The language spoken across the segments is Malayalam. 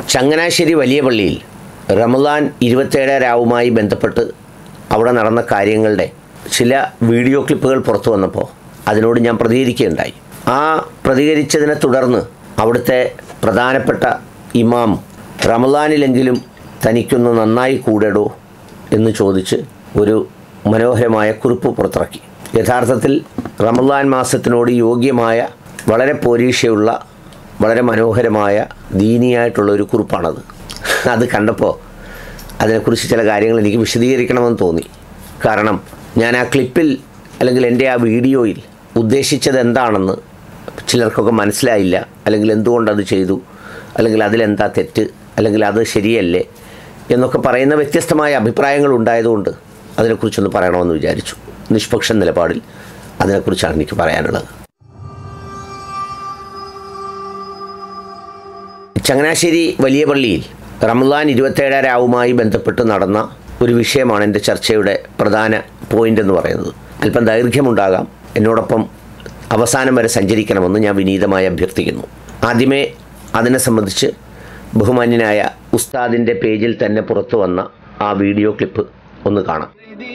ചങ്ങനാശ്ശേരി വലിയ പള്ളിയിൽ റമദാൻ ഇരുപത്തേഴ് രാവുമായി ബന്ധപ്പെട്ട് അവിടെ നടന്ന കാര്യങ്ങളുടെ ചില വീഡിയോ ക്ലിപ്പുകൾ പുറത്തു വന്നപ്പോൾ അതിനോട് ഞാൻ പ്രതികരിക്കുകയുണ്ടായി ആ പ്രതികരിച്ചതിനെ തുടർന്ന് അവിടുത്തെ പ്രധാനപ്പെട്ട ഇമാം റമദാനിലെങ്കിലും തനിക്കൊന്ന് നന്നായി കൂടെടോ എന്ന് ചോദിച്ച് ഒരു മനോഹരമായ കുറിപ്പ് പുറത്തിറക്കി യഥാർത്ഥത്തിൽ റമദാൻ മാസത്തിനോട് യോഗ്യമായ വളരെ പോരീഷയുള്ള വളരെ മനോഹരമായ ദീനിയായിട്ടുള്ള ഒരു കുറിപ്പാണത് അത് കണ്ടപ്പോൾ അതിനെക്കുറിച്ച് ചില കാര്യങ്ങൾ എനിക്ക് വിശദീകരിക്കണമെന്ന് തോന്നി കാരണം ഞാൻ ആ ക്ലിപ്പിൽ അല്ലെങ്കിൽ എൻ്റെ ആ വീഡിയോയിൽ ഉദ്ദേശിച്ചത് എന്താണെന്ന് ചിലർക്കൊക്കെ മനസ്സിലായില്ല അല്ലെങ്കിൽ എന്തുകൊണ്ടത് ചെയ്തു അല്ലെങ്കിൽ അതിലെന്താ തെറ്റ് അല്ലെങ്കിൽ അത് ശരിയല്ലേ എന്നൊക്കെ പറയുന്ന വ്യത്യസ്തമായ അഭിപ്രായങ്ങൾ ഉണ്ടായതുകൊണ്ട് അതിനെക്കുറിച്ചൊന്ന് പറയണമെന്ന് വിചാരിച്ചു നിഷ്പക്ഷ നിലപാടിൽ അതിനെക്കുറിച്ചാണ് എനിക്ക് പറയാനുള്ളത് ചങ്ങനാശ്ശേരി വലിയ പള്ളിയിൽ റമദാൻ ഇരുപത്തേഴ് രാവുമായി ബന്ധപ്പെട്ട് നടന്ന ഒരു വിഷയമാണ് എൻ്റെ ചർച്ചയുടെ പ്രധാന പോയിന്റ് എന്ന് പറയുന്നത് അല്പം ദൈർഘ്യമുണ്ടാകാം എന്നോടൊപ്പം അവസാനം വരെ സഞ്ചരിക്കണമെന്ന് ഞാൻ വിനീതമായി അഭ്യർത്ഥിക്കുന്നു ആദ്യമേ അതിനെ സംബന്ധിച്ച് ബഹുമാന്യനായ ഉസ്താദിൻ്റെ പേജിൽ തന്നെ പുറത്തു വന്ന ആ വീഡിയോ ക്ലിപ്പ് ഒന്ന് കാണാം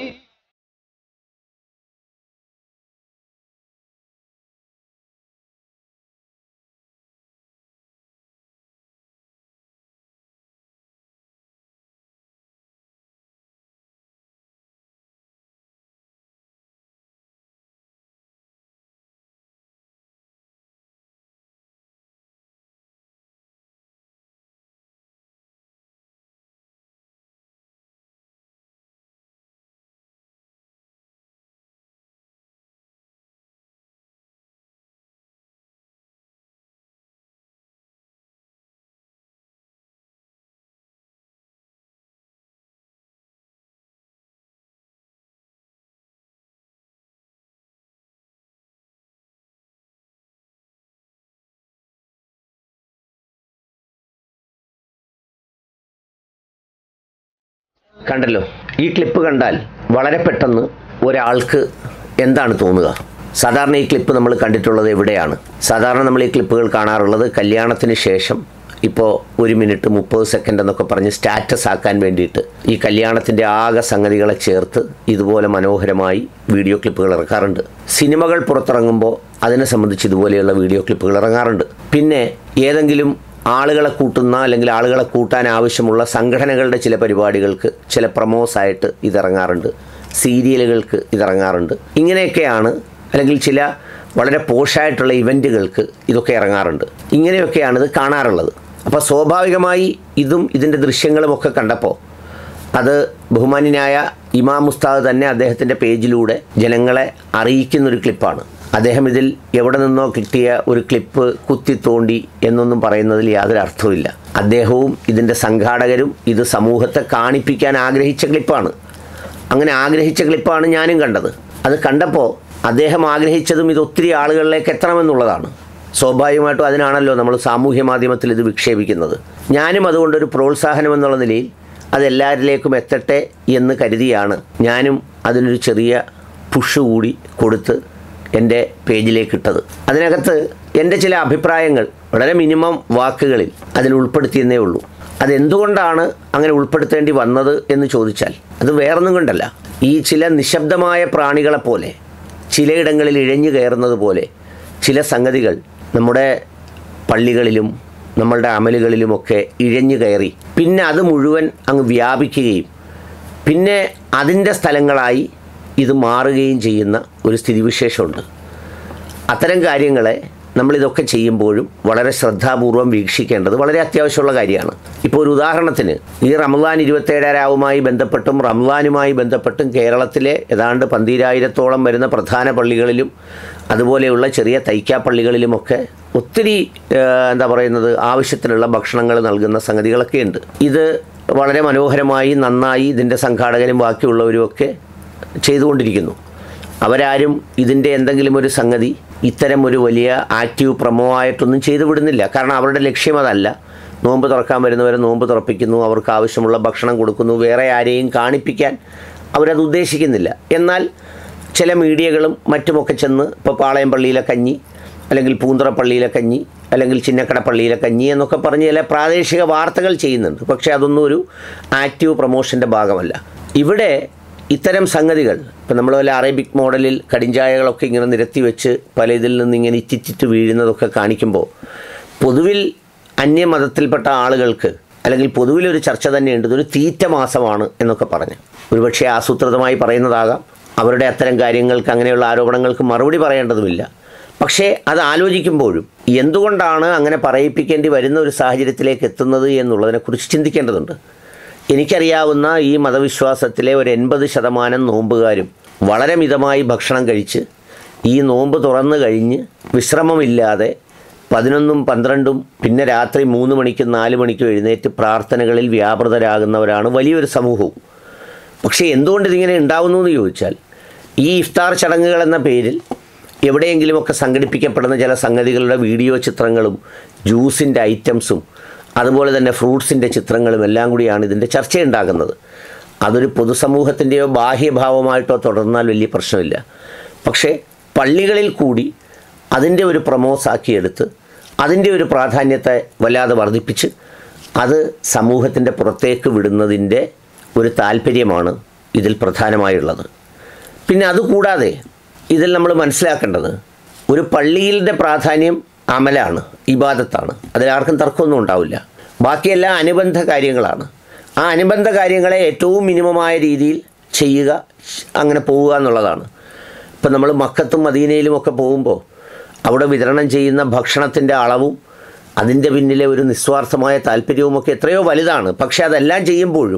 കണ്ടല്ലോ ഈ ക്ലിപ്പ് കണ്ടാൽ വളരെ പെട്ടെന്ന് ഒരാൾക്ക് എന്താണ് തോന്നുക സാധാരണ ഈ ക്ലിപ്പ് നമ്മൾ കണ്ടിട്ടുള്ളത് എവിടെയാണ് സാധാരണ നമ്മൾ ഈ ക്ലിപ്പുകൾ കാണാറുള്ളത് കല്യാണത്തിന് ശേഷം ഇപ്പോൾ ഒരു മിനിറ്റ് മുപ്പത് സെക്കൻഡ് എന്നൊക്കെ പറഞ്ഞ് സ്റ്റാറ്റസ് ആക്കാൻ വേണ്ടിയിട്ട് ഈ കല്യാണത്തിൻ്റെ ആകെ സംഗതികളെ ചേർത്ത് ഇതുപോലെ മനോഹരമായി വീഡിയോ ക്ലിപ്പുകൾ ഇറക്കാറുണ്ട് സിനിമകൾ പുറത്തിറങ്ങുമ്പോൾ അതിനെ സംബന്ധിച്ച് ഇതുപോലെയുള്ള വീഡിയോ ക്ലിപ്പുകൾ ഇറങ്ങാറുണ്ട് പിന്നെ ഏതെങ്കിലും ആളുകളെ കൂട്ടുന്ന അല്ലെങ്കിൽ ആളുകളെ കൂട്ടാൻ ആവശ്യമുള്ള സംഘടനകളുടെ ചില പരിപാടികൾക്ക് ചില പ്രമോസ് ആയിട്ട് ഇതിറങ്ങാറുണ്ട് സീരിയലുകൾക്ക് ഇതിറങ്ങാറുണ്ട് ഇങ്ങനെയൊക്കെയാണ് അല്ലെങ്കിൽ ചില വളരെ പോഷായിട്ടുള്ള ഇവൻറ്റുകൾക്ക് ഇതൊക്കെ ഇറങ്ങാറുണ്ട് ഇങ്ങനെയൊക്കെയാണ് ഇത് കാണാറുള്ളത് അപ്പോൾ സ്വാഭാവികമായി ഇതും ഇതിൻ്റെ ദൃശ്യങ്ങളുമൊക്കെ കണ്ടപ്പോൾ അത് ബഹുമാന്യനായ ഇമാം ഉസ്താദ് തന്നെ അദ്ദേഹത്തിൻ്റെ പേജിലൂടെ ജനങ്ങളെ അറിയിക്കുന്നൊരു ക്ലിപ്പാണ് അദ്ദേഹം ഇതിൽ എവിടെ നിന്നോ കിട്ടിയ ഒരു ക്ലിപ്പ് കുത്തി തോണ്ടി എന്നൊന്നും പറയുന്നതിൽ യാതൊരു അർത്ഥവുമില്ല അദ്ദേഹവും ഇതിൻ്റെ സംഘാടകരും ഇത് സമൂഹത്തെ കാണിപ്പിക്കാൻ ആഗ്രഹിച്ച ക്ലിപ്പാണ് അങ്ങനെ ആഗ്രഹിച്ച ക്ലിപ്പാണ് ഞാനും കണ്ടത് അത് കണ്ടപ്പോൾ അദ്ദേഹം ആഗ്രഹിച്ചതും ഇത് ഒത്തിരി ആളുകളിലേക്ക് എത്തണമെന്നുള്ളതാണ് സ്വാഭാവികമായിട്ടും അതിനാണല്ലോ നമ്മൾ സാമൂഹ്യ മാധ്യമത്തിൽ ഇത് വിക്ഷേപിക്കുന്നത് ഞാനും അതുകൊണ്ടൊരു പ്രോത്സാഹനം എന്നുള്ള നിലയിൽ അതെല്ലാവരിലേക്കും എത്തട്ടെ എന്ന് കരുതിയാണ് ഞാനും അതിനൊരു ചെറിയ പുഷ് കൂടി കൊടുത്ത് എൻ്റെ പേജിലേക്ക് ഇട്ടത് അതിനകത്ത് എൻ്റെ ചില അഭിപ്രായങ്ങൾ വളരെ മിനിമം വാക്കുകളിൽ അതിൽ ഉൾപ്പെടുത്തിയെന്നേ ഉള്ളൂ അതെന്തുകൊണ്ടാണ് അങ്ങനെ ഉൾപ്പെടുത്തേണ്ടി വന്നത് എന്ന് ചോദിച്ചാൽ അത് വേറൊന്നും കൊണ്ടല്ല ഈ ചില നിശബ്ദമായ പ്രാണികളെ പോലെ ചിലയിടങ്ങളിൽ ഇഴഞ്ഞു കയറുന്നത് പോലെ ചില സംഗതികൾ നമ്മുടെ പള്ളികളിലും നമ്മളുടെ അമലുകളിലുമൊക്കെ ഇഴഞ്ഞു കയറി പിന്നെ അത് മുഴുവൻ അങ്ങ് വ്യാപിക്കുകയും പിന്നെ അതിൻ്റെ സ്ഥലങ്ങളായി ഇത് മാറുകയും ചെയ്യുന്ന ഒരു സ്ഥിതിവിശേഷമുണ്ട് അത്തരം കാര്യങ്ങളെ നമ്മളിതൊക്കെ ചെയ്യുമ്പോഴും വളരെ ശ്രദ്ധാപൂർവം വീക്ഷിക്കേണ്ടത് വളരെ അത്യാവശ്യമുള്ള കാര്യമാണ് ഇപ്പോൾ ഒരു ഉദാഹരണത്തിന് ഈ റംസാൻ ഇരുപത്തേഴാവുമായി ബന്ധപ്പെട്ടും റംസാനുമായി ബന്ധപ്പെട്ടും കേരളത്തിലെ ഏതാണ്ട് പന്തീരായിരത്തോളം വരുന്ന പ്രധാന പള്ളികളിലും അതുപോലെയുള്ള ചെറിയ തൈക്കാ പള്ളികളിലുമൊക്കെ ഒത്തിരി ഏഹ്, എന്താ പറയുന്നത് ആവശ്യത്തിനുള്ള ഭക്ഷണങ്ങൾ നൽകുന്ന സംഗതികളൊക്കെ ഉണ്ട് ഇത് വളരെ മനോഹരമായി നന്നായി ഇതിൻ്റെ സംഘാടകരും ബാക്കിയുള്ളവരും ഒക്കെ ചെയ്തുകൊണ്ടിരിക്കുന്നു അവരാരും ഇതിൻ്റെ എന്തെങ്കിലും ഒരു സംഗതി ഇത്തരം ഒരു വലിയ ആക്റ്റീവ് പ്രമോ ആയിട്ടൊന്നും ചെയ്തു വിടുന്നില്ല കാരണം അവരുടെ ലക്ഷ്യം അതല്ല നോമ്പ് തുറക്കാൻ വരുന്നവരെ നോമ്പ് തുറപ്പിക്കുന്നു അവർക്ക് ആവശ്യമുള്ള ഭക്ഷണം കൊടുക്കുന്നു വേറെ ആരെയും കാണിപ്പിക്കാൻ അവരത് ഉദ്ദേശിക്കുന്നില്ല എന്നാൽ ചില മീഡിയകളും മറ്റുമൊക്കെ ചെന്ന് ഇപ്പോൾ പാളയം പള്ളിയിലെ കഞ്ഞി അല്ലെങ്കിൽ പൂന്തറ പള്ളിയിലെ കഞ്ഞി അല്ലെങ്കിൽ ചിന്നക്കട പള്ളിയിലെ കഞ്ഞി എന്നൊക്കെ പറഞ്ഞ് ചില പ്രാദേശിക വാർത്തകൾ ചെയ്യുന്നുണ്ട് പക്ഷേ അതൊന്നും ഒരു ആക്റ്റീവ് പ്രൊമോഷൻ്റെ ഭാഗമല്ല ഇവിടെ ഇത്തരം സംഗതികൾ ഇപ്പം നമ്മൾ വല്ല അറേബിക് മോഡലിൽ കടിഞ്ചായകളൊക്കെ ഇങ്ങനെ നിരത്തി വെച്ച് പല ഇതിൽ നിന്ന് ഇങ്ങനെ ഇറ്റിച്ചിട്ട് വീഴുന്നതൊക്കെ കാണിക്കുമ്പോൾ പൊതുവിൽ അന്യമതത്തിൽപ്പെട്ട ആളുകൾക്ക് അല്ലെങ്കിൽ പൊതുവിലൊരു ചർച്ച തന്നെയുണ്ട് ഇതൊരു തീറ്റ മാസമാണ് എന്നൊക്കെ പറഞ്ഞ് ഒരുപക്ഷെ ആസൂത്രിതമായി പറയുന്നതാകാം അവരുടെ അത്തരം കാര്യങ്ങൾക്ക് അങ്ങനെയുള്ള ആരോപണങ്ങൾക്ക് മറുപടി പറയേണ്ടതുമില്ല പക്ഷേ അത് ആലോചിക്കുമ്പോഴും എന്തുകൊണ്ടാണ് അങ്ങനെ പറയിപ്പിക്കേണ്ടി വരുന്ന ഒരു സാഹചര്യത്തിലേക്ക് എത്തുന്നത് എന്നുള്ളതിനെക്കുറിച്ച് ചിന്തിക്കേണ്ടതുണ്ട് എനിക്കറിയാവുന്ന ഈ മതവിശ്വാസത്തിലെ ഒരു എൺപത് ശതമാനം നോമ്പുകാരും വളരെ മിതമായി ഭക്ഷണം കഴിച്ച് ഈ നോമ്പ് തുറന്നു കഴിഞ്ഞ് വിശ്രമമില്ലാതെ പതിനൊന്നും പന്ത്രണ്ടും പിന്നെ രാത്രി മൂന്ന് മണിക്കും നാല് മണിക്കും എഴുന്നേറ്റ് പ്രാർത്ഥനകളിൽ വ്യാപൃതരാകുന്നവരാണ് വലിയൊരു സമൂഹവും പക്ഷേ എന്തുകൊണ്ട് ഇതിങ്ങനെ ഉണ്ടാവുന്നു എന്ന് ചോദിച്ചാൽ ഈ ഇഫ്താർ ചടങ്ങുകൾ എന്ന പേരിൽ എവിടെയെങ്കിലുമൊക്കെ സംഘടിപ്പിക്കപ്പെടുന്ന ചില സംഗതികളുടെ വീഡിയോ ചിത്രങ്ങളും ജ്യൂസിൻ്റെ ഐറ്റംസും അതുപോലെ തന്നെ ഫ്രൂട്ട്സിൻ്റെ ചിത്രങ്ങളും എല്ലാം കൂടിയാണ് ഇതിൻ്റെ ചർച്ചയുണ്ടാകുന്നത് അതൊരു പൊതുസമൂഹത്തിൻ്റെയോ ബാഹ്യഭാവമായിട്ടോ തുടർന്നാൽ വലിയ പ്രശ്നമില്ല പക്ഷേ പള്ളികളിൽ കൂടി അതിൻ്റെ ഒരു പ്രമോസാക്കിയെടുത്ത് അതിൻ്റെ ഒരു പ്രാധാന്യത്തെ വല്ലാതെ വർദ്ധിപ്പിച്ച് അത് സമൂഹത്തിൻ്റെ പുറത്തേക്ക് വിടുന്നതിൻ്റെ ഒരു താല്പര്യമാണ് ഇതിൽ പ്രധാനമായുള്ളത് പിന്നെ അതുകൂടാതെ ഇതിൽ നമ്മൾ മനസ്സിലാക്കേണ്ടത് ഒരു പള്ളിയുടെ പ്രാധാന്യം അമലാണ് ഇബാദത്താണ് അതിലാർക്കും തർക്കമൊന്നും ഉണ്ടാവില്ല ബാക്കിയെല്ലാം അനുബന്ധ കാര്യങ്ങളാണ് ആ അനുബന്ധ കാര്യങ്ങളെ ഏറ്റവും മിനിമമായ രീതിയിൽ ചെയ്യുക അങ്ങനെ പോവുക എന്നുള്ളതാണ് ഇപ്പം നമ്മൾ മക്കത്തും മദീനയിലും ഒക്കെ പോകുമ്പോൾ അവിടെ വിതരണം ചെയ്യുന്ന ഭക്ഷണത്തിൻ്റെ അളവും അതിൻ്റെ പിന്നിലെ ഒരു നിസ്വാർത്ഥമായ താല്പര്യവുമൊക്കെ എത്രയോ വലുതാണ് പക്ഷേ അതെല്ലാം ചെയ്യുമ്പോഴും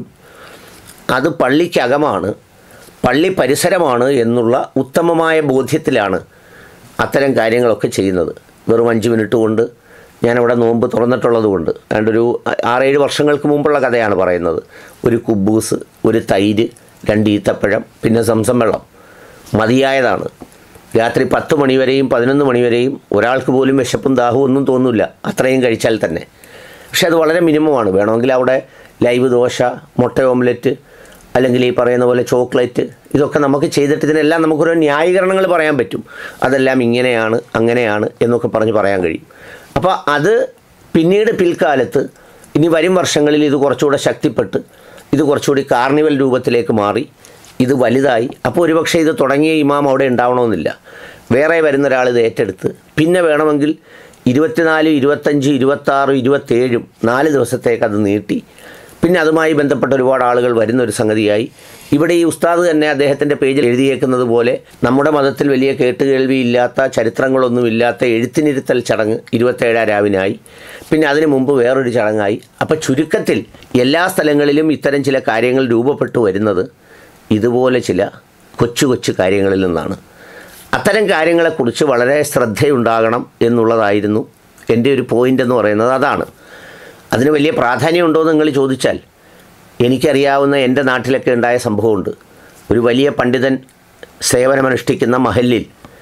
അത് പള്ളിക്കകമാണ് പള്ളി പരിസരമാണ് എന്നുള്ള ഉത്തമമായ ബോധ്യത്തിലാണ് അത്തരം കാര്യങ്ങളൊക്കെ ചെയ്യുന്നത് വെറും അഞ്ച് മിനിറ്റ് കൊണ്ട് ഞാനവിടെ നോമ്പ് തുറന്നിട്ടുള്ളത് കൊണ്ട് രണ്ടൊരു ആറേഴ് വർഷങ്ങൾക്ക് മുമ്പുള്ള കഥയാണ് പറയുന്നത് ഒരു കുബൂസ് ഒരു തൈര് രണ്ട് ഈത്തപ്പഴം പിന്നെ സംസം വെള്ളം മതിയായതാണ് രാത്രി പത്ത് മണിവരെയും പതിനൊന്ന് മണിവരെയും ഒരാൾക്ക് പോലും വിശപ്പും ദാഹവും ഒന്നും തോന്നില്ല അത്രയും കഴിച്ചാൽ തന്നെ പക്ഷെ അത് വളരെ മിനിമമാണ് വേണമെങ്കിൽ അവിടെ ലൈവ് ദോശ മുട്ട ഓംലെറ്റ് അല്ലെങ്കിൽ ഈ പറയുന്ന പോലെ ചോക്ലേറ്റ് ഇതൊക്കെ നമുക്ക് ചെയ്തിട്ട് ഇതിനെല്ലാം നമുക്കൊരു ന്യായീകരണങ്ങൾ പറയാൻ പറ്റും അതെല്ലാം ഇങ്ങനെയാണ് അങ്ങനെയാണ് എന്നൊക്കെ പറഞ്ഞ് പറയാൻ കഴിയും അപ്പോൾ അത് പിന്നീട് പിൽക്കാലത്ത് ഇനി വരും വർഷങ്ങളിൽ ഇത് കുറച്ചുകൂടെ ശക്തിപ്പെട്ട് ഇത് കുറച്ചുകൂടി കാർണിവൽ രൂപത്തിലേക്ക് മാറി ഇത് വലുതായി അപ്പോൾ ഒരുപക്ഷെ ഇത് തുടങ്ങിയ ഇമാം അവിടെ ഉണ്ടാവണമെന്നില്ല വേറെ വരുന്ന ഒരാൾ ഇത് ഏറ്റെടുത്ത് പിന്നെ വേണമെങ്കിൽ ഇരുപത്തിനാല് ഇരുപത്തഞ്ച് ഇരുപത്താറ് ഇരുപത്തേഴും നാല് ദിവസത്തേക്ക് അത് നീട്ടി പിന്നെ അതുമായി ബന്ധപ്പെട്ട ഒരുപാട് ആളുകൾ വരുന്ന ഒരു സംഗതിയായി ഇവിടെ ഈ ഉസ്താദ് തന്നെ അദ്ദേഹത്തിൻ്റെ പേജിൽ എഴുതിയേക്കുന്നത് പോലെ നമ്മുടെ മതത്തിൽ വലിയ കേട്ടുകേൾവിയില്ലാത്ത ചരിത്രങ്ങളൊന്നുമില്ലാത്ത എഴുത്തിനിരുത്തൽ ചടങ്ങ് ഇരുപത്തേഴാം രാവിനായി പിന്നെ അതിനു മുമ്പ് വേറൊരു ചടങ്ങായി അപ്പോൾ ചുരുക്കത്തിൽ എല്ലാ സ്ഥലങ്ങളിലും ഇത്തരം ചില കാര്യങ്ങൾ രൂപപ്പെട്ടു വരുന്നത് ഇതുപോലെ ചില കൊച്ചു കൊച്ചു കാര്യങ്ങളിൽ നിന്നാണ് അത്തരം കാര്യങ്ങളെക്കുറിച്ച് വളരെ ശ്രദ്ധയുണ്ടാകണം എന്നുള്ളതായിരുന്നു എൻ്റെ ഒരു പോയിൻ്റ് എന്ന് പറയുന്നത് അതാണ് അതിന് വലിയ പ്രാധാന്യമുണ്ടോ എന്ന് നിങ്ങൾ ചോദിച്ചാൽ എനിക്കറിയാവുന്ന എൻ്റെ നാട്ടിലൊക്കെ ഉണ്ടായ സംഭവമുണ്ട് ഒരു വലിയ പണ്ഡിതൻ സേവനമനുഷ്ഠിക്കുന്ന മഹലിൽ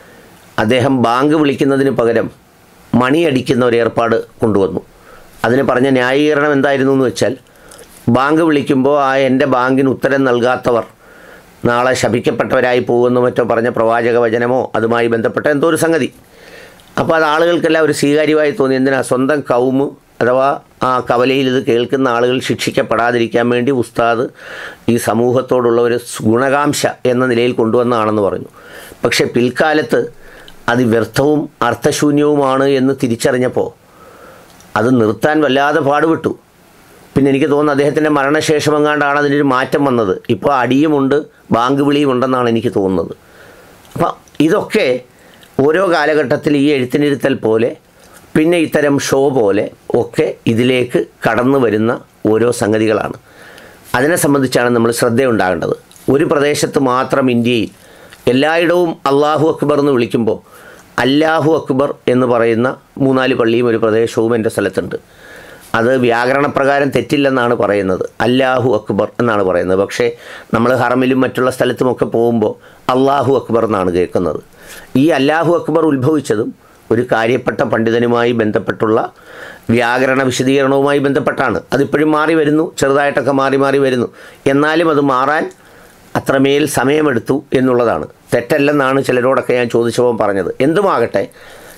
അദ്ദേഹം ബാങ്ക് വിളിക്കുന്നതിന് പകരം മണിയടിക്കുന്ന ഒരു ഏർപ്പാട് കൊണ്ടുവന്നു അതിന് പറഞ്ഞ ന്യായീകരണം എന്തായിരുന്നു എന്ന് വെച്ചാൽ ബാങ്ക് വിളിക്കുമ്പോൾ ആ എൻ്റെ ബാങ്കിന് ഉത്തരം നൽകാത്തവർ നാളെ ശപിക്കപ്പെട്ടവരായി പോകുമെന്ന് മറ്റോ പറഞ്ഞ പ്രവാചക വചനമോ അതുമായി ബന്ധപ്പെട്ട എന്തോ ഒരു സംഗതി അപ്പോൾ അത് ആളുകൾക്കെല്ലാം ഒരു സ്വീകാര്യമായി തോന്നി എന്തിനാ സ്വന്തം കൗമ് അഥവാ ആ കവലയിൽ ഇത് കേൾക്കുന്ന ആളുകൾ ശിക്ഷിക്കപ്പെടാതിരിക്കാൻ വേണ്ടി ഉസ്താദ് ഈ സമൂഹത്തോടുള്ള ഒരു ഗുണകാംക്ഷ എന്ന നിലയിൽ കൊണ്ടുവന്നതാണെന്ന് പറഞ്ഞു പക്ഷേ പിൽക്കാലത്ത് അത് വ്യർത്ഥവും അർത്ഥശൂന്യവുമാണ് എന്ന് തിരിച്ചറിഞ്ഞപ്പോൾ അത് നിർത്താൻ വല്ലാതെ പാടുപെട്ടു പിന്നെ എനിക്ക് തോന്നുന്നു അദ്ദേഹത്തിൻ്റെ മരണശേഷമെങ്ങാണ്ടാണ് അതിനൊരു മാറ്റം വന്നത് ഇപ്പോൾ അടിയുമുണ്ട് ബാങ്ക് വിളിയും ഉണ്ടെന്നാണ് എനിക്ക് തോന്നുന്നത് അപ്പം ഇതൊക്കെ ഓരോ കാലഘട്ടത്തിൽ ഈ എഴുത്തിനിരുത്തൽ പോലെ പിന്നെ ഇത്തരം ഷോ പോലെ ഒക്കെ ഇതിലേക്ക് കടന്നു വരുന്ന ഓരോ സംഗതികളാണ് അതിനെ സംബന്ധിച്ചാണ് നമ്മൾ ശ്രദ്ധയുണ്ടാകേണ്ടത് ഒരു പ്രദേശത്ത് മാത്രം ഇന്ത്യയിൽ എല്ലായിടവും അള്ളാഹു അക്ബർ എന്ന് വിളിക്കുമ്പോൾ അല്ലാഹു അക്ബർ എന്ന് പറയുന്ന മൂന്നാല് പള്ളിയും ഒരു പ്രദേശവും എൻ്റെ സ്ഥലത്തുണ്ട് അത് വ്യാകരണപ്രകാരം തെറ്റില്ലെന്നാണ് പറയുന്നത് അല്ലാഹു അക്ബർ എന്നാണ് പറയുന്നത് പക്ഷേ നമ്മൾ ഹറമിലും മറ്റുള്ള സ്ഥലത്തുമൊക്കെ പോകുമ്പോൾ അള്ളാഹു അക്ബർ എന്നാണ് കേൾക്കുന്നത് ഈ അല്ലാഹു അക്ബർ ഉത്ഭവിച്ചതും ഒരു കാര്യപ്പെട്ട പണ്ഡിതനുമായി ബന്ധപ്പെട്ടുള്ള വ്യാകരണ വിശദീകരണവുമായി ബന്ധപ്പെട്ടാണ് അതിപ്പോഴും മാറി വരുന്നു ചെറുതായിട്ടൊക്കെ മാറി മാറി വരുന്നു എന്നാലും അത് മാറാൻ അത്രമേൽ സമയമെടുത്തു എന്നുള്ളതാണ് തെറ്റല്ലെന്നാണ് ചിലരോടൊക്കെ ഞാൻ ചോദിച്ചപ്പോൾ പറഞ്ഞത് എന്തുമാകട്ടെ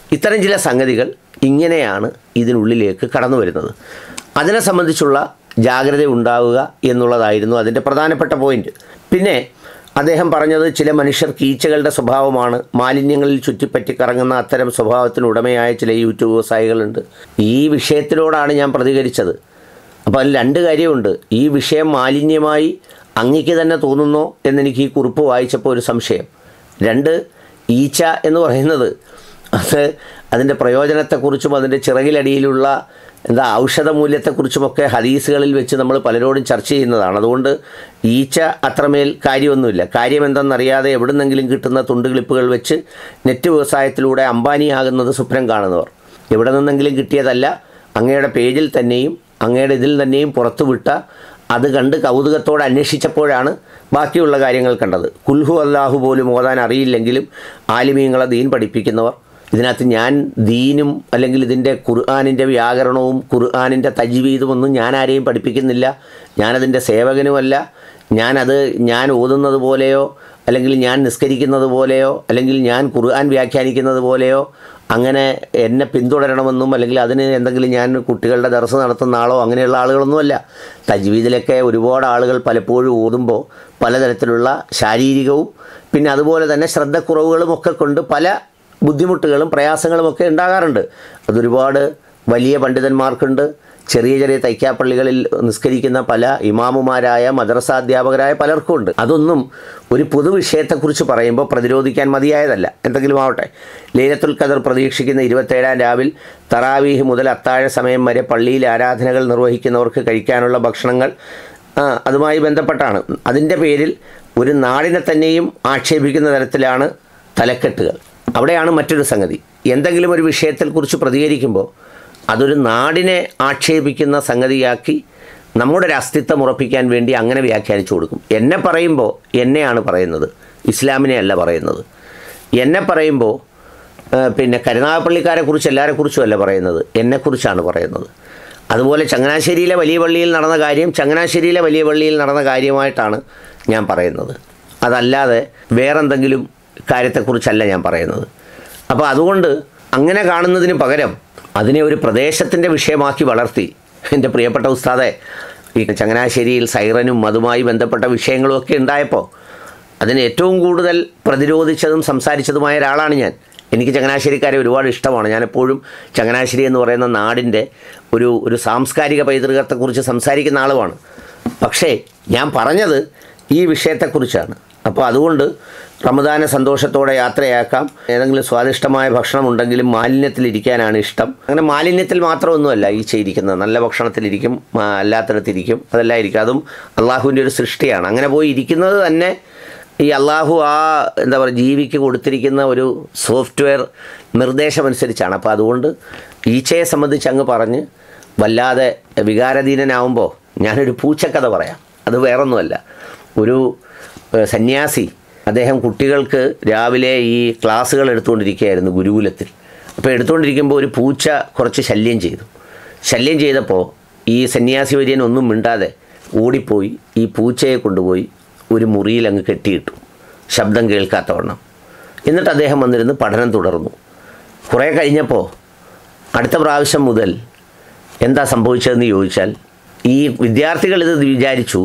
ഇത്തരം ചില സംഗതികൾ ഇങ്ങനെയാണ് ഇതിനുള്ളിലേക്ക് കടന്നു വരുന്നത് അതിനെ സംബന്ധിച്ചുള്ള ജാഗ്രത ഉണ്ടാവുക എന്നുള്ളതായിരുന്നു അതിൻ്റെ പ്രധാനപ്പെട്ട പോയിന്റ് പിന്നെ അദ്ദേഹം പറഞ്ഞത് ചില മനുഷ്യർ കീച്ചകളുടെ സ്വഭാവമാണ് മാലിന്യങ്ങളിൽ ചുറ്റിപ്പറ്റി കറങ്ങുന്ന അത്തരം സ്വഭാവത്തിന് ഉടമയായ ചില യൂട്യൂബ് വ്യവസായികളുണ്ട് ഈ വിഷയത്തിനോടാണ് ഞാൻ പ്രതികരിച്ചത് അപ്പോൾ അതിൽ രണ്ട് കാര്യമുണ്ട് ഈ വിഷയം മാലിന്യമായി അങ്ങയ്ക്ക് തന്നെ തോന്നുന്നോ എന്നെനിക്ക് ഈ കുറിപ്പ് വായിച്ചപ്പോൾ ഒരു സംശയം രണ്ട് ഈച്ച എന്ന് പറയുന്നത് അത് അതിൻ്റെ പ്രയോജനത്തെക്കുറിച്ചും അതിൻ്റെ ചിറകിലടിയിലുള്ള എന്താ ഔഷധ മൂല്യത്തെക്കുറിച്ചുമൊക്കെ ഹദീസുകളിൽ വെച്ച് നമ്മൾ പലരോടും ചർച്ച ചെയ്യുന്നതാണ് അതുകൊണ്ട് ഈച്ച അത്രമേൽ കാര്യമൊന്നുമില്ല കാര്യം എന്തെന്നറിയാതെ എവിടുന്നെങ്കിലും കിട്ടുന്ന തുണ്ട് ക്ലിപ്പുകൾ വെച്ച് നെറ്റ് വ്യവസായത്തിലൂടെ അംബാനിയാകുന്നത് സ്വപ്നം കാണുന്നവർ എവിടെ നിന്നെങ്കിലും കിട്ടിയതല്ല അങ്ങയുടെ പേജിൽ തന്നെയും അങ്ങയുടെ ഇതിൽ തന്നെയും പുറത്തുവിട്ട അത് കണ്ട് കൗതുകത്തോടെ അന്വേഷിച്ചപ്പോഴാണ് ബാക്കിയുള്ള കാര്യങ്ങൾ കണ്ടത് കുൽഹു അല്ലാഹു പോലും ഓതാൻ അറിയില്ലെങ്കിലും ആലിമീങ്ങളെ ദീൻ പഠിപ്പിക്കുന്നവർ ഇതിനകത്ത് ഞാൻ ദീനും അല്ലെങ്കിൽ ഇതിൻ്റെ ഖുർആാനിൻ്റെ വ്യാകരണവും ഖുർആാനിൻ്റെ തജ്വീദും ഒന്നും ഞാൻ ആരെയും പഠിപ്പിക്കുന്നില്ല ഞാനതിൻ്റെ സേവകനുമല്ല ഞാനത് ഞാൻ ഓതുന്നത് പോലെയോ അല്ലെങ്കിൽ ഞാൻ നിസ്കരിക്കുന്നത് പോലെയോ അല്ലെങ്കിൽ ഞാൻ ഖുർആൻ വ്യാഖ്യാനിക്കുന്നത് പോലെയോ അങ്ങനെ എന്നെ പിന്തുടരണമെന്നും അല്ലെങ്കിൽ അതിന് എന്തെങ്കിലും ഞാൻ കുട്ടികളുടെ ദർസ് നടത്തുന്ന ആളോ അങ്ങനെയുള്ള ആളുകളൊന്നുമല്ല തജ്വീദിലൊക്കെ ഒരുപാട് ആളുകൾ പലപ്പോഴും ഓതുമ്പോൾ പലതരത്തിലുള്ള ശാരീരികവും പിന്നെ അതുപോലെ തന്നെ ശ്രദ്ധക്കുറവുകളും ഒക്കെ കൊണ്ട് പല ബുദ്ധിമുട്ടുകളും പ്രയാസങ്ങളും ഒക്കെ ഉണ്ടാകാറുണ്ട് അതൊരുപാട് വലിയ പണ്ഡിതന്മാർക്കുണ്ട് ചെറിയ ചെറിയ തൈക്കാപ്പള്ളികളിൽ നിസ്കരിക്കുന്ന പല ഇമാമുമാരായ മദ്രസാധ്യാപകരായ പലർക്കും ഉണ്ട് അതൊന്നും ഒരു പൊതുവിഷയത്തെക്കുറിച്ച് പറയുമ്പോൾ പ്രതിരോധിക്കാൻ മതിയായതല്ല എന്തെങ്കിലും ആവട്ടെ ലീലത്തുൽ ഖദർ പ്രതീക്ഷിക്കുന്ന ഇരുപത്തേഴാം രാവിൽ തറാവീഹ് മുതൽ അത്താഴ സമയം വരെ പള്ളിയിൽ ആരാധനകൾ നിർവഹിക്കുന്നവർക്ക് കഴിക്കാനുള്ള ഭക്ഷണങ്ങൾ ആ, അതുമായി ബന്ധപ്പെട്ടാണ് അതിൻ്റെ പേരിൽ ഒരു നാടിനെ തന്നെയും ആക്ഷേപിക്കുന്ന തരത്തിലാണ് തലക്കെട്ടുകൾ അവിടെയാണ് മറ്റൊരു സംഗതി എന്തെങ്കിലും ഒരു വിഷയത്തെക്കുറിച്ച് പ്രതികരിക്കുമ്പോൾ അതൊരു നാടിനെ ആക്ഷേപിക്കുന്ന സംഗതിയാക്കി നമ്മുടെ ഒരു അസ്തിത്വം ഉറപ്പിക്കാൻ വേണ്ടി അങ്ങനെ വ്യാഖ്യാനിച്ചു കൊടുക്കും എന്നെ പറയുമ്പോൾ എന്നെയാണ് പറയുന്നത് ഇസ്ലാമിനെ അല്ല പറയുന്നത് എന്നെ പറയുമ്പോൾ ആ, പിന്നെ കരുനാഗപ്പള്ളിക്കാരെ കുറിച്ച് എല്ലാവരെ കുറിച്ചും അല്ല പറയുന്നത് എന്നെക്കുറിച്ചാണ് പറയുന്നത് അതുപോലെ ചങ്ങനാശ്ശേരിയിലെ വലിയ പള്ളിയിൽ നടന്ന കാര്യം ചങ്ങനാശ്ശേരിയിലെ വലിയ പള്ളിയിൽ നടന്ന കാര്യമായിട്ടാണ് ഞാൻ പറയുന്നത് അതല്ലാതെ വേറെന്തെങ്കിലും കാര്യത്തെക്കുറിച്ചല്ല ഞാൻ പറയുന്നത് അപ്പോൾ അതുകൊണ്ട് അങ്ങനെ കാണുന്നതിന് പകരം അതിനെ ഒരു പ്രദേശത്തിൻ്റെ വിഷയമാക്കി വളർത്തി എൻ്റെ പ്രിയപ്പെട്ട ഉസ്താദെ ഈ ചങ്ങനാശ്ശേരിയിൽ സൈറനും അതുമായി ബന്ധപ്പെട്ട വിഷയങ്ങളും ഒക്കെ ഉണ്ടായപ്പോൾ അതിന് ഏറ്റവും കൂടുതൽ പ്രതിരോധിച്ചതും സംസാരിച്ചതുമായ ഒരാളാണ് ഞാൻ എനിക്ക് ചങ്ങനാശ്ശേരിക്കാരെ ഒരുപാട് ഇഷ്ടമാണ് ഞാൻ എപ്പോഴും ചങ്ങനാശ്ശേരി എന്ന് പറയുന്ന നാടിൻ്റെ ഒരു ഒരു സാംസ്കാരിക പൈതൃകത്തെക്കുറിച്ച് സംസാരിക്കുന്ന ആളുമാണ് പക്ഷേ ഞാൻ പറഞ്ഞത് ഈ വിഷയത്തെക്കുറിച്ചാണ് അപ്പോൾ അതുകൊണ്ട് റമദാനെ സന്തോഷത്തോടെ യാത്രയാക്കാം ഏതെങ്കിലും സ്വാദിഷ്ടമായ ഭക്ഷണം ഉണ്ടെങ്കിലും മാലിന്യത്തിലിരിക്കാനാണ് ഇഷ്ടം അങ്ങനെ മാലിന്യത്തിൽ മാത്രമൊന്നുമല്ല ഈ ചെയ്തിരിക്കുന്നത് നല്ല ഭക്ഷണത്തിലിരിക്കും ആ, അല്ലാത്തിടത്തിരിക്കും അതെല്ലാം ഇരിക്കും അതും അള്ളാഹുവിൻ്റെ ഒരു സൃഷ്ടിയാണ് അങ്ങനെ പോയി ഇരിക്കുന്നത് തന്നെ ഈ അള്ളാഹു ആ എന്താ പറയുക ജീവിക്ക് കൊടുത്തിരിക്കുന്ന ഒരു സോഫ്റ്റ്വെയർ നിർദ്ദേശമനുസരിച്ചാണ് അപ്പോൾ അതുകൊണ്ട് ഈച്ചയെ സംബന്ധിച്ച് അങ്ങ് പറഞ്ഞ് വല്ലാതെ വികാരധീനനാവുമ്പോൾ ഞാനൊരു പൂച്ചക്കഥ പറയാം അത് വേറൊന്നുമല്ല ഒരു ഏഹ്, സന്യാസി അദ്ദേഹം കുട്ടികൾക്ക് രാവിലെ ഈ ക്ലാസ്സുകൾ എടുത്തുകൊണ്ടിരിക്കുകയായിരുന്നു ഗുരുകുലത്തിൽ അപ്പോൾ എടുത്തുകൊണ്ടിരിക്കുമ്പോൾ ഒരു പൂച്ച കുറച്ച് ശല്യം ചെയ്തു ശല്യം ചെയ്തപ്പോൾ ഈ സന്യാസി വര്യൻ ഒന്നും മിണ്ടാതെ ഓടിപ്പോയി ഈ പൂച്ചയെ കൊണ്ടുപോയി ഒരു മുറിയിൽ അങ്ങ് കെട്ടിയിട്ടു ശബ്ദം കേൾക്കാത്തവണ്ണം എന്നിട്ട് അദ്ദേഹം വന്നിരുന്ന് പഠനം തുടർന്നു കുറേ കഴിഞ്ഞപ്പോൾ അടുത്ത പ്രാവശ്യം മുതൽ എന്താ സംഭവിച്ചതെന്ന് ചോദിച്ചാൽ ഈ വിദ്യാർത്ഥികൾ ഇത് വിചാരിച്ചു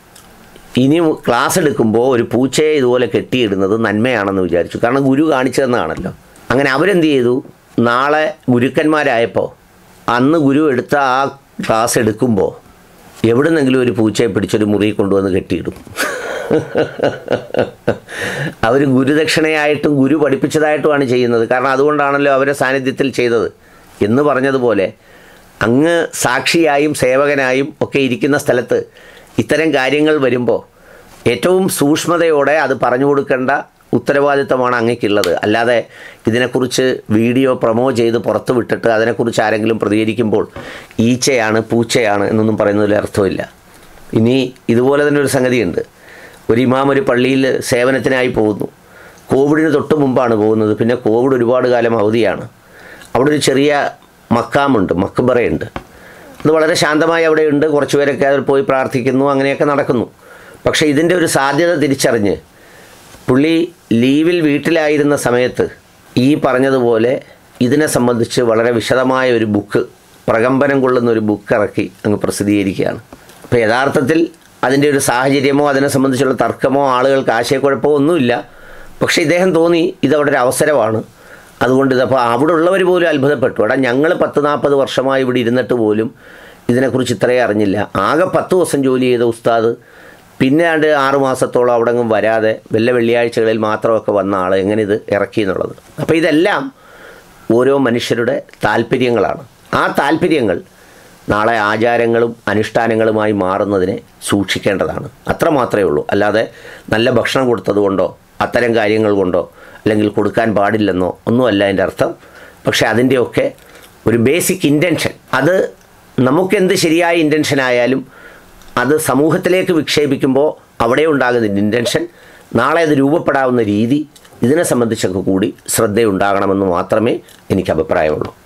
ഇനി ക്ലാസ് എടുക്കുമ്പോൾ ഒരു പൂച്ചയെ ഇതുപോലെ കെട്ടിയിടുന്നത് നന്മയാണെന്ന് വിചാരിച്ചു കാരണം ഗുരു കാണിച്ചു തന്നതാണല്ലോ അങ്ങനെ അവരെന്ത് ചെയ്തു നാളെ ഗുരുക്കന്മാരായപ്പോൾ അന്ന് ഗുരു എടുത്ത ആ ക്ലാസ് എടുക്കുമ്പോൾ എവിടുന്നെങ്കിലും ഒരു പൂച്ചയെ പിടിച്ചൊരു മുറി കൊണ്ടുവന്ന് കെട്ടിയിടും അവർ ഗുരുദക്ഷിണയായിട്ടും ഗുരു പഠിപ്പിച്ചതായിട്ടുമാണ് ചെയ്യുന്നത് കാരണം അതുകൊണ്ടാണല്ലോ അവരെ സാന്നിധ്യത്തിൽ ചെയ്തത് എന്ന് പറഞ്ഞതുപോലെ അങ്ങ് സാക്ഷിയായും സേവകനായും ഒക്കെ ഇരിക്കുന്ന സ്ഥലത്ത് ഇത്തരം കാര്യങ്ങൾ വരുമ്പോൾ ഏറ്റവും സൂക്ഷ്മതയോടെ അത് പറഞ്ഞു കൊടുക്കേണ്ട ഉത്തരവാദിത്തമാണ് അങ്ങയ്ക്കുള്ളത് അല്ലാതെ ഇതിനെക്കുറിച്ച് വീഡിയോ പ്രൊമോ ചെയ്ത് പുറത്ത് വിട്ടിട്ട് അതിനെക്കുറിച്ച് ആരെങ്കിലും പ്രതികരിക്കുമ്പോൾ ഈച്ചയാണ് പൂച്ചയാണ് എന്നൊന്നും പറയുന്നതിൽ അർത്ഥമില്ല ഇനി ഇതുപോലെ തന്നെ ഒരു സംഗതിയുണ്ട് ഒരു ഇമാം ഒരു പള്ളിയിൽ സേവനത്തിനായി പോകുന്നു കോവിഡിന് തൊട്ട് മുമ്പാണ് പോകുന്നത് പിന്നെ കോവിഡ് ഒരുപാട് കാലം അവധിയാണ് അവിടെ ഒരു ചെറിയ മക്കാമുണ്ട് മക്ബറയുണ്ട് അത് വളരെ ശാന്തമായി അവിടെയുണ്ട് കുറച്ച് പേരൊക്കെ അതിൽ പോയി പ്രാർത്ഥിക്കുന്നു അങ്ങനെയൊക്കെ നടക്കുന്നു പക്ഷേ ഇതിൻ്റെ ഒരു സാധ്യത തിരിച്ചറിഞ്ഞ് പുള്ളി ലീവിൽ വീട്ടിലായിരുന്ന സമയത്ത് ഈ പറഞ്ഞതുപോലെ ഇതിനെ സംബന്ധിച്ച് വളരെ വിശദമായ ഒരു ബുക്ക് പ്രകമ്പനം കൊള്ളുന്ന ഒരു ബുക്ക് ഇറക്കി അങ്ങ് പ്രസിദ്ധീകരിക്കുകയാണ് അപ്പോൾ യഥാർത്ഥത്തിൽ അതിൻ്റെ ഒരു സാഹചര്യമോ അതിനെ സംബന്ധിച്ചുള്ള തർക്കമോ ആളുകൾക്ക് ആശയക്കുഴപ്പമോ ഒന്നുമില്ല പക്ഷേ ഇദ്ദേഹം തോന്നി ഇതവിടെ ഒരു അവസരമാണ് അതുകൊണ്ട് ഇതപ്പോൾ അവിടെ ഉള്ളവർ പോലും അത്ഭുതപ്പെട്ടു എടാ ഞങ്ങൾ പത്ത് നാൽപ്പത് വർഷമായി ഇവിടെ ഇരുന്നിട്ട് പോലും ഇതിനെക്കുറിച്ച് ഇത്രയും അറിഞ്ഞില്ല ആകെ പത്ത് ദിവസം ജോലി ചെയ്ത ഉസ്താദ് പിന്നെ ആണ്ട് ആറ് മാസത്തോളം അവിടെ അങ്ങും വരാതെ വല്ല വെള്ളിയാഴ്ചകളിൽ മാത്രമൊക്കെ വന്ന ആൾ എങ്ങനെ ഇത് ഇറക്കി എന്നുള്ളത് അപ്പോൾ ഇതെല്ലാം ഓരോ മനുഷ്യരുടെ താല്പര്യങ്ങളാണ് ആ താല്പര്യങ്ങൾ നാളെ ആചാരങ്ങളും അനുഷ്ഠാനങ്ങളുമായി മാറുന്നതിനെ സൂക്ഷിക്കേണ്ടതാണ് അത്ര മാത്രമേ ഉള്ളൂ അല്ലാതെ നല്ല ഭക്ഷണം കൊടുത്തതുകൊണ്ടോ അത്തരം കാര്യങ്ങൾ കൊണ്ടോ അല്ലെങ്കിൽ കൊടുക്കാൻ പാടില്ലെന്നോ ഒന്നുമല്ല അതിൻ്റെ അർത്ഥം പക്ഷേ അതിൻ്റെയൊക്കെ ഒരു ബേസിക് ഇൻറ്റൻഷൻ അത് നമുക്കെന്ത് ശരിയായ ഇൻറ്റൻഷൻ ആയാലും അത് സമൂഹത്തിലേക്ക് വിക്ഷേപിക്കുമ്പോൾ അവിടെ ഉണ്ടാകുന്ന ഇൻറ്റൻഷൻ നാളെ അത് രൂപപ്പെടാവുന്ന രീതി ഇതിനെ സംബന്ധിച്ചൊക്കെ കൂടി ശ്രദ്ധയുണ്ടാകണമെന്ന് മാത്രമേ എനിക്ക് അഭിപ്രായമുള്ളൂ